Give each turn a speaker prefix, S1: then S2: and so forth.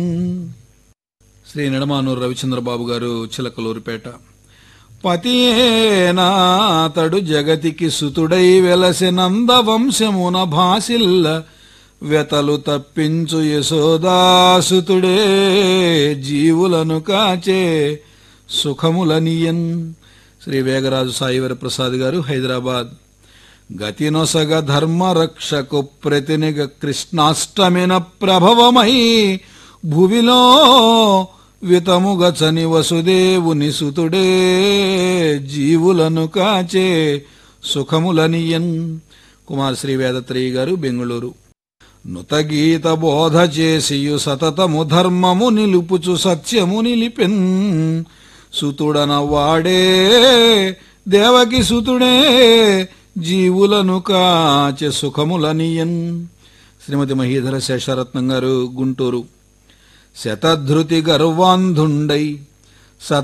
S1: శ్రీ నెడమానూరు రవిచంద్రబాబు గారు చిలకలూరిపేట పతియేనాతడు జగతికి సుతుడై వెలసి నందవంశమున భాసిల్ల వెతలు తప్పించు యశోదాసుతుడే జీవులను కాచే సుఖములనియన్ శ్రీ వేగరాజు సాయివర ప్రసాద్ గారు హైదరాబాద్ గతినొసగ ధర్మరక్షకు ప్రతినిగ కృష్ణాష్టమిన ప్రభవమై భువిలో వితముగచని వసుదేవుని సుతుడే జీవులను కాచే సుఖములనియన్ కుమార్ శ్రీ వేదత్రేయి గారు బెంగుళూరు నుతగీత బోధ చేసియు సతతము ధర్మము నిలుపుచు సత్యము నిలిపెన్ సుతుడన వాడే దేవకి సుతుడే జీవులను కాచె సుఖములనియన్ శ్రీమతి మహీధర శేషరత్నం గారు గుంటూరు శతధృతి గర్వాంధుండై